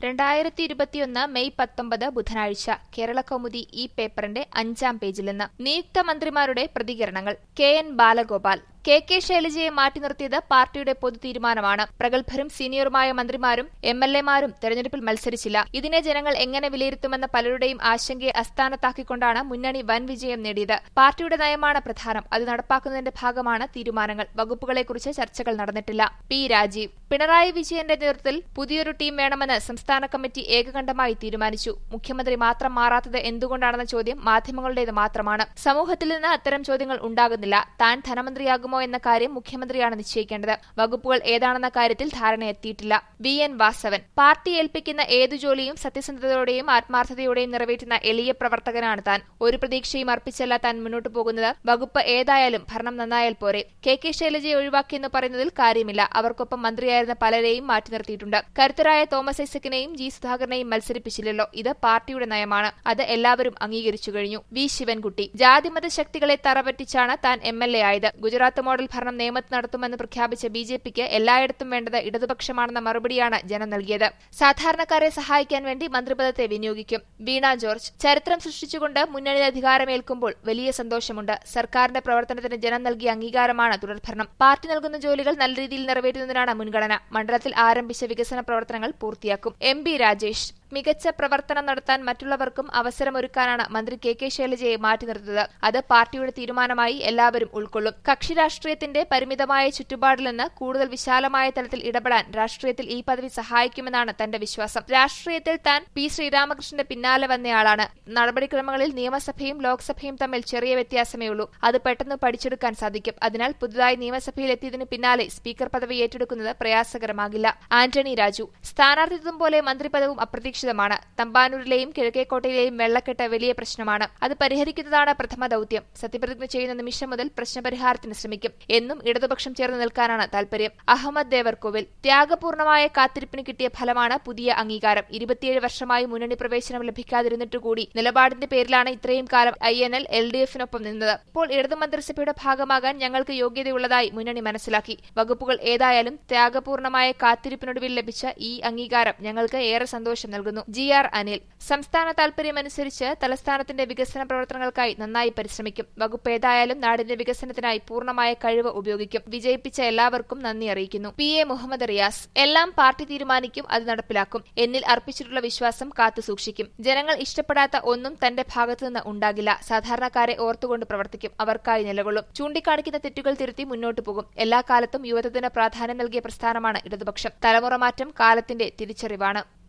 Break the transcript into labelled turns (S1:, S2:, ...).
S1: രണ്ടായിരത്തി ഇരുപത്തിയൊന്ന് മെയ് പത്തൊമ്പത് ബുധനാഴ്ച കേരള കൗമുദി ഈ പേപ്പറിന്റെ അഞ്ചാം പേജിൽ നിന്ന് നിയുക്ത മന്ത്രിമാരുടെ പ്രതികരണങ്ങൾ K N Balagopal K K ശൈലജയെ മാറ്റി നിർത്തിയത് പാർട്ടിയുടെ പൊതു തീരുമാനമാണ് പ്രഗത്ഭരും സീനിയറുമായ മന്ത്രിമാരും എം എൽ എമാരും തെരഞ്ഞെടുപ്പിൽ മത്സരിച്ചില്ല ഇതിനെ ജനങ്ങൾ എങ്ങനെ വിലയിരുത്തുമെന്ന പലരുടെയും ആശങ്കയെ അസ്ഥാനത്താക്കിക്കൊണ്ടാണ് മുന്നണി വൻ വിജയം നേടിയത് പാർട്ടിയുടെ നയമാണ് പ്രധാനം അത് നടപ്പാക്കുന്നതിന്റെ ഭാഗമാണ് തീരുമാനങ്ങൾ വകുപ്പുകളെക്കുറിച്ച് ചർച്ചകൾ നടന്നിട്ടില്ല പി രാജീവ് പിണറായി വിജയന്റെ നേതൃത്വത്തിൽ പുതിയൊരു ടീം വേണമെന്ന് സംസ്ഥാന കമ്മിറ്റി ഏകകണ്ഠമായി തീരുമാനിച്ചു മുഖ്യമന്ത്രി മാത്രം മാറാത്തത് എന്തുകൊണ്ടാണെന്ന ചോദ്യം മാധ്യമങ്ങളുടേത് മാത്രമാണ് സമൂഹത്തിൽ നിന്ന് അത്തരം ചോദ്യങ്ങൾ ഉണ്ടാകുന്നില്ല താൻ ധനമന്ത്രിയാകുമോ എന്ന കാര്യം മുഖ്യമന്ത്രിയാണ് നിശ്ചയിക്കേണ്ടത് വകുപ്പുകൾ ഏതാണെന്ന കാര്യത്തിൽ ധാരണയെത്തിയിട്ടില്ല വി എൻ വാസവൻ പാർട്ടി ഏൽപ്പിക്കുന്ന ഏതു ജോലിയും സത്യസന്ധതയോടെയും ആത്മാർത്ഥതയോടെയും നിറവേറ്റുന്ന എളിയ പ്രവർത്തകനാണ് താൻ ഒരു പ്രതീക്ഷയും അർപ്പിച്ചല്ല താൻ മുന്നോട്ടു പോകുന്നത് വകുപ്പ് ഏതായാലും ഭരണം നന്നായാൽ പോരെ കെ കെ ശൈലജയെ ഒഴിവാക്കിയെന്ന് പറയുന്നതിൽ കാര്യമില്ല അവർക്കൊപ്പം മന്ത്രിയായിരുന്ന പലരെയും മാറ്റി നിർത്തിയിട്ടുണ്ട് കരുത്തരായ തോമസ് ഐസക്കിനെയും ജി സുധാകരനെയും മത്സരിപ്പിച്ചില്ലല്ലോ ഇത് പാർട്ടിയുടെ നയമാണ് അത് എല്ലാവരും അംഗീകരിച്ചു കഴിഞ്ഞു വി ശിവൻകുട്ടി ജാതിമത ശക്തികളെ തറപറ്റിച്ചാണ് താൻ എം എൽ എ ആയത് ഗുജറാത്ത് മോഡൽ ഭരണം നിയമത്തിൽ നടത്തുമെന്ന് പ്രഖ്യാപിച്ച ബി ജെ പിക്ക് എല്ലായിടത്തും വേണ്ടത് ഇടതുപക്ഷമാണെന്ന മറുപടിയാണ് ജനം നൽകിയത് സാധാരണക്കാരെ സഹായിക്കാൻ വേണ്ടി മന്ത്രിപദത്തെ വിനിയോഗിക്കും വീണ ജോർജ് ചരിത്രം സൃഷ്ടിച്ചുകൊണ്ട് മുന്നണി അധികാരമേൽക്കുമ്പോൾ വലിയ സന്തോഷമുണ്ട് സർക്കാരിന്റെ പ്രവർത്തനത്തിന് ജനം നൽകിയ അംഗീകാരമാണ് തുടർഭരണം പാർട്ടി നൽകുന്ന ജോലികൾ നല്ല രീതിയിൽ നിറവേറ്റുന്നതിനാണ് മുൻഗണന മണ്ഡലത്തിൽ ആരംഭിച്ച വികസന പ്രവർത്തനങ്ങൾ പൂർത്തിയാക്കും എം ബി രാജേഷ് മികച്ച പ്രവർത്തനം നടത്താൻ മറ്റുള്ളവർക്കും അവസരമൊരുക്കാനാണ് മന്ത്രി കെ കെ ശൈലജയെ മാറ്റി നിർത്തിയത് അത് പാർട്ടിയുടെ തീരുമാനമായി എല്ലാവരും ഉൾക്കൊള്ളും കക്ഷി രാഷ്ട്രീയത്തിന്റെ പരിമിതമായ ചുറ്റുപാടിൽ നിന്ന് കൂടുതൽ വിശാലമായ തലത്തിൽ ഇടപെടാൻ രാഷ്ട്രീയത്തിൽ ഈ പദവി സഹായിക്കുമെന്നാണ് തന്റെ വിശ്വാസം രാഷ്ട്രീയത്തിൽ താൻ പി ശ്രീരാമകൃഷ്ണന്റെ പിന്നാലെ വന്നയാളാണ് നടപടിക്രമങ്ങളിൽ നിയമസഭയും ലോക്സഭയും തമ്മിൽ ചെറിയ വ്യത്യാസമേ ഉള്ളൂ അത് പെട്ടെന്ന് പഠിച്ചെടുക്കാൻ സാധിക്കും അതിനാൽ പുതുതായി നിയമസഭയിൽ എത്തിയതിനു പിന്നാലെ സ്പീക്കർ പദവി ഏറ്റെടുക്കുന്നത് പ്രയാസകരമാകില്ല ആന്റണി രാജു സ്ഥാനാർത്ഥിത്വം പോലെ മന്ത്രിപദവും അപ്രതീക്ഷിതമാണ് തമ്പാനൂരിലെയും കിഴക്കേക്കോട്ടയിലെയും വെള്ളക്കെട്ട് വലിയ പ്രശ്നമാണ് അത് പരിഹരിക്കുന്നതാണ് പ്രഥമ ദൌത്യം സത്യപ്രതിജ്ഞ ചെയ്യുന്ന നിമിഷം മുതൽ പ്രശ്നപരിഹാരത്തിന് ശ്രമിക്കും എന്നും ഇടതുപക്ഷം ചേർന്ന് നിൽക്കാനാണ് താൽപര്യം അഹമ്മദ് ദേവർകോവിൽ ത്യാഗപൂർണമായ കാത്തിരിപ്പിന് കിട്ടിയ ഫലമാണ് പുതിയ അംഗീകാരം ഇരുപത്തിയേഴ് വർഷമായി മുന്നണി പ്രവേശനം ലഭിക്കാതിരുന്നിട്ടുകൂടി നിലപാടിന്റെ പേരിലാണ് ഇത്രയും കാലം I N L L D എഫിനൊപ്പം നിന്നത് ഇപ്പോൾ ഇടതു മന്ത്രിസഭയുടെ ഭാഗമാകാൻ ഞങ്ങൾക്ക് യോഗ്യതയുള്ളതായി മുന്നണി മനസ്സിലാക്കി വകുപ്പുകൾ ഏതായാലും ത്യാഗപൂർണമായ കാത്തിരിപ്പിനൊടുവിൽ ലഭിച്ച ഈ അംഗീകാരം ഞങ്ങൾക്ക് ഏറെ സന്തോഷം നൽകുന്നു ജി ആർ അനിൽ സംസ്ഥാന താൽപര്യമനുസരിച്ച് തലസ്ഥാനത്തിന്റെ വികസന പ്രവർത്തനങ്ങൾക്കായി നന്നായി പരിശ്രമിക്കും വകുപ്പ് ഏതായാലും നാടിന്റെ വികസനത്തിനായി പൂർണ്ണമായ കഴിവ് ഉപയോഗിക്കും വിജയിപ്പിച്ച എല്ലാവർക്കും നന്ദി അറിയിക്കുന്നു പി എ മുഹമ്മദ് റിയാസ് എല്ലാം പാർട്ടി തീരുമാനിക്കും അത് നടപ്പിലാക്കും എന്നിൽ അർപ്പിച്ചിട്ടുള്ള വിശ്വാസം കാത്തുസൂക്ഷിക്കും ജനങ്ങൾ ഇഷ്ടപ്പെടാത്ത ഒന്നും തന്റെ ഭാഗത്തുനിന്ന് ഉണ്ടാകില്ല സാധാരണക്കാരെ ഓർത്തുകൊണ്ട് പ്രവർത്തിക്കും അവർക്കായി നിലകൊള്ളും ചൂണ്ടിക്കാണിക്കുന്ന തെറ്റുകൾ തിരുത്തി മുന്നോട്ടു പോകും എല്ലാ കാലത്തും യുവത്വത്തിന് പ്രാധാന്യം നൽകിയ പ്രസ്ഥാനമാണ് ഇടതുപക്ഷം തലമുറ മാറ്റം കാലത്തിന്റെ തിരിച്ചറിവാണ്